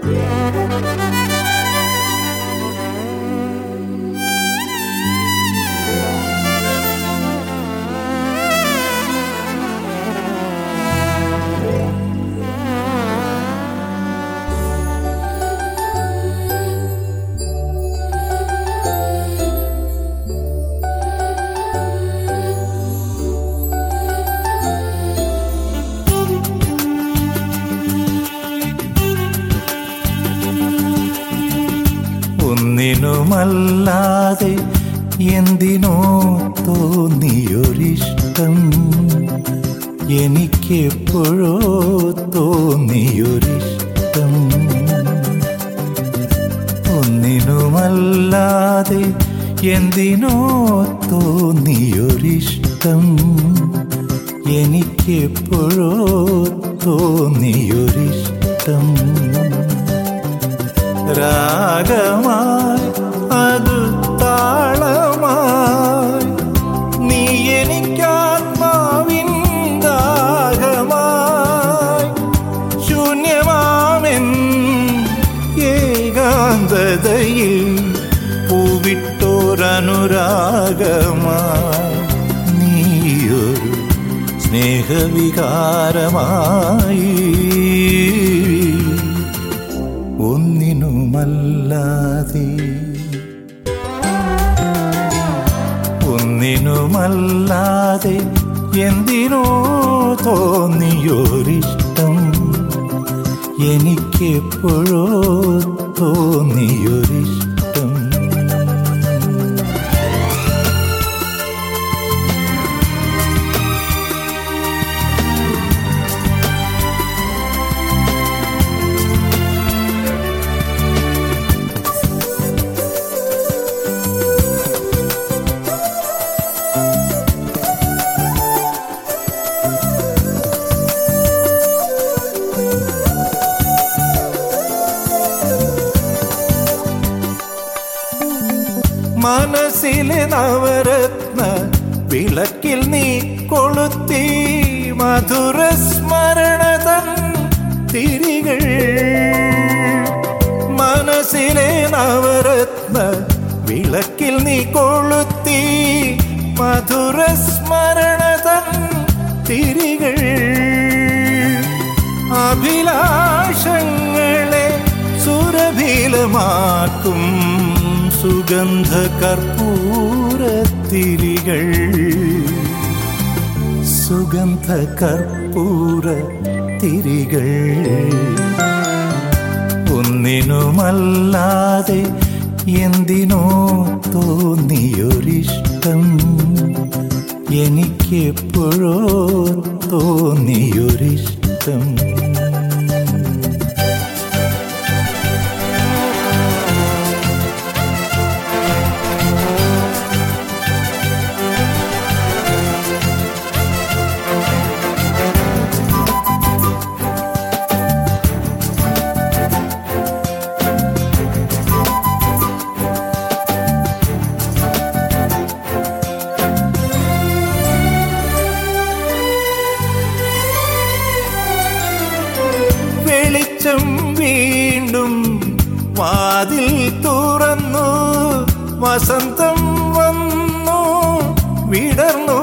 ഒന്നിനുമല്ലാതെ എന്തിനോ തോന്നിയൊരിഷ്ടം എനിക്കെപ്പോഴോ തോന്നിയൊരിഷ്ടം ഒന്നിനുമല്ലാതെ എന്തിനോ തോന്നിയൊരിഷ്ടം എനിക്കെപ്പോഴോ തോന്നിയൊരിഷ്ടം രാഗമായി അത് താളമായി നീ എനിക്കാത്മാവിൻ ദാഹമായി ശൂന്യമാമെൻ ഏകാന്തതയിൽ പൂവിട്ടോരനുരാഗമായി നീയൊരു സ്നേഹവികാരമായി ഒന്നിനുമല്ലാതെ ഒന്നിനുമല്ലാതെ എന്തിനോ തോന്നിയൊരിഷ്ടം എനിക്കെപ്പോഴോ തോന്നിയൊരിഷ്ടം മനസ്സിലെ നവരത്ന വിളക്കിൽ നീ കൊളുത്തി മധുര സ്മരണതൻ തിരികൾ മനസ്സിലെ നവരത്ന വിളക്കിൽ നീ കൊളുത്തി മധുര സ്മരണതൻ തിരികൾ അഭിലാഷങ്ങളെ സുരഭീലമാക്കും സുഗന്ധ കർപ്പൂരത്തിരികൾ സുഗന്ധ കർപ്പൂര തിരികൾ ഒന്നിനുമല്ലാതെ എന്തിനോ തോന്നിയൊരിഷ്ടം എനിക്കെപ്പോഴോ തോന്നിയൊരിഷ്ടം വെളിച്ചം വീണ്ടും വാതിൽ തുറന്നു വസന്തം വന്നു വിടർന്നു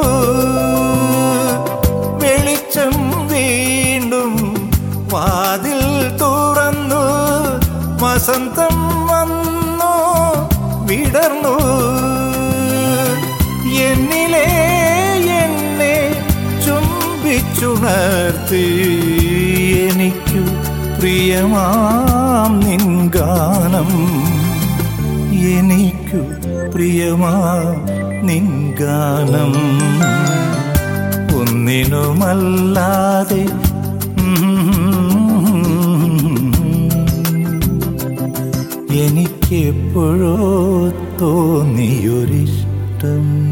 വെളിച്ചം വീണ്ടും വാതിൽ തുറന്നു വസന്തം വന്നു വിടർന്നു എന്നിലെ എന്നെ ചുംബിച്ചുണർത്തി എനിക്കു പ്രിയമാം നിൻ ഗാനം എനിക്കു പ്രിയമാം നിൻ ഗാനം ഒന്നിനുമല്ലാതെ എനിക്കെപ്പോഴോ തോന്നിയൊരിഷ്ടം